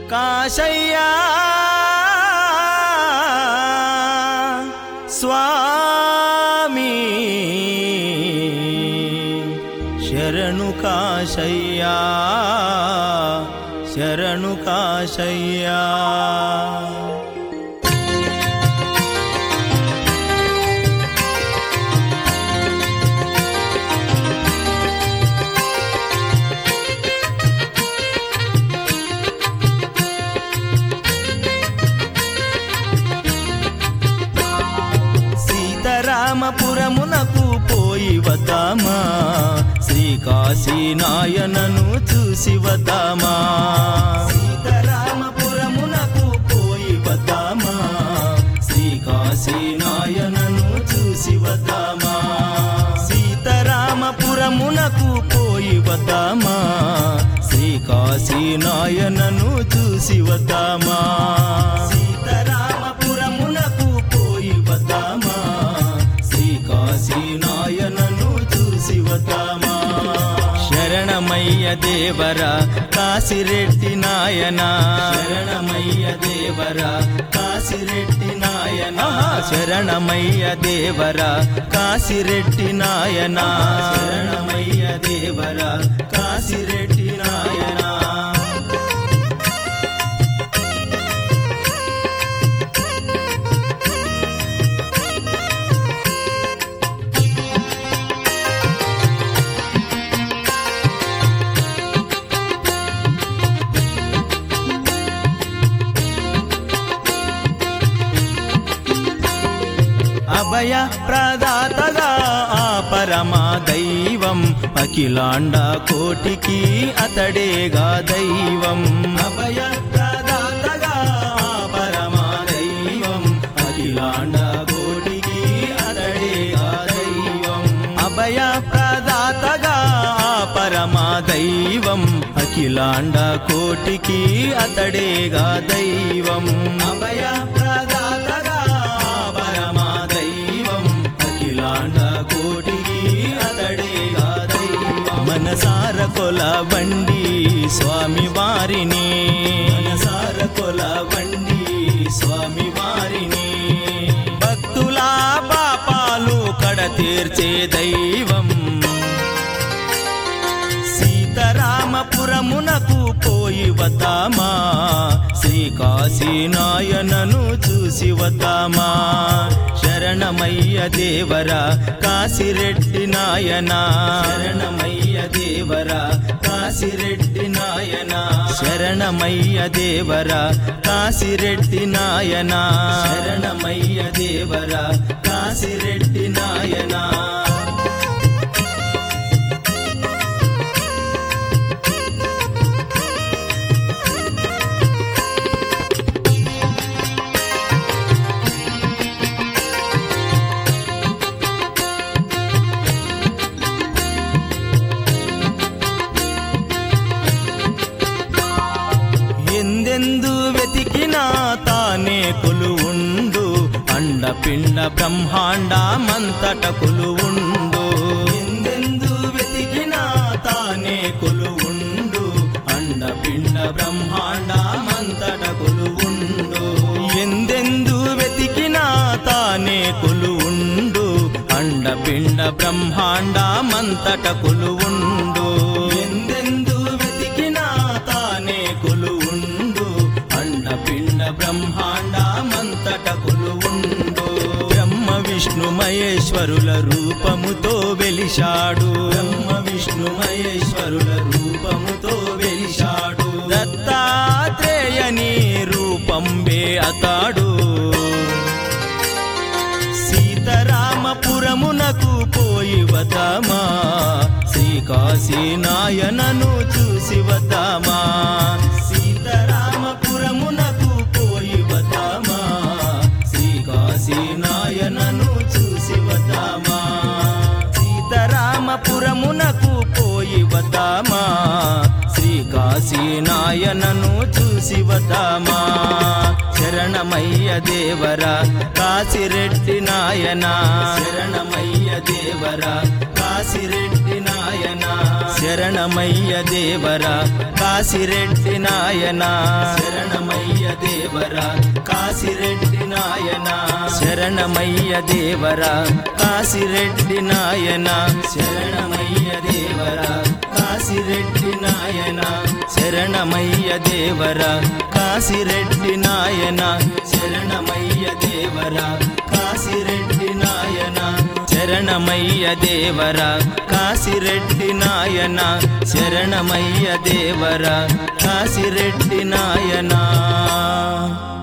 కాశయ్యా స్వామి శరణు కాశయ్యా శరణు కాశయ్యా సీతారామపురమునకు పోయి వద్దామా శ్రీకాశీ నాయనను చూసి వద్దామా సీతారామపురమునకు పోయి వద్దామా శ్రీకాశీ నాయనను చూసి వద్దామా సీతారామపురమునకు పోయి వద్దామా శ్రీకాశీ నాయనను చూసి వద్దామా సీతారామపురమునకు పోయి వద్దామా శ్రీకాశీ నాయనను చూసి వద్దామా శరణమయ్య దేవర కాశిరెడ్డి నాయన శరణమయ్య దేవర కాశిరెడ్డి నాయన శరణమయ్య దేవర కాశిరెడ్డి నాయన శరణమయ్య దేవర కాశిరెడ్డి నాయనా అభయ ప్రదాతగా ఆ పరమా దైవం అఖిలాండ కోటికి అతడేగా దైవం అభయ ప్రదాతగా ఆ పరమా దైవం అఖిలాండ కోటికి అతడేగా దైవం అభయ ప్రదాతగా ఆ పరమా దైవం అఖిలాండ కోటికి అతడేగా దైవం అభయ ప్రదాతగా ఆ పరమా దైవం అఖిలాండ కోటికి అతడేగా దైవం మనసార కొల బండి స్వామి వారిని మనసార కొల బండి స్వామి వారిని భక్తుల పాపాలు కడ తీర్చే దైవం సీతారామపురమునకు పోయి వద్దామా శ్రీకాశీ నాయనను చూసి వద్దామా శరణమయ్య దేవర కాశిరెడ్డి నాయన శరణమయ్య దేవర కాశిరెడ్డి నాయన శరణమయ్య దేవర కాశిరెడ్డి నాయన శరణమయ్య దేవర కాశిరెడ్డి నాయనా ఎందెందు వెతికినా తానే కొలువుండు అండపిండ బ్రహ్మాండ మంతట కొలువుండు ఎందెందు వెతికినా తానే కొలువుండు అండపిండ బ్రహ్మాండ మంతట కొలువుండు ఎందెందు వెతికినా తానే కొలువుండు అండపిండ బ్రహ్మాండ మంతట కొలువుండు ఎందెందు వెతికినా తానే కొలువుండు అండపిండ బ్రహ్మాండ మంతట కొలువుండు బ్రహ్మ విష్ణు మహేశ్వరుల రూపముతో వెలిశాడు బ్రహ్మ విష్ణు మహేశ్వరుల రూపముతో వెలిశాడు దత్తాత్రేయని రూపంబే అతాడు సీతారామపురమునకు పోయి వద్దామా శ్రీకాశీ నాయనను చూసి వద్దామా సీతారామపురమునకు పోయి వద్దామా శ్రీకాశీ నాయనను చూసి వద్దామా సీతారామపురమునకు పోయి వద్దామా శ్రీకాశీ కాశీ నాయనను చూసి వద్దామా శరణమయ్య దేవరా కాశిరెడ్డి నాయన శరణమయ్య దేవరా కాశిరెడ్డి నాయన శరణమయ్య దేవరా కాశిరెడ్డి నాయన శరణమయ్య దేవరా కాశిరెడ్డి నాయన శరణమయ్య దేవరా కాశిరెడ్డి నాయన శరణమయ్య దేవరా కాశిరెడ్డి నాయన శరణమయ్య దేవరా కాశిరెడ్డి నాయన శరణమయ్య దేవరా కాశిరెడ్డి నాయన శరణమయ్య దేవరా కాశిరెడ్డి నాయన శరణమయ్య దేవరా కాశిరెడ్డి నాయనా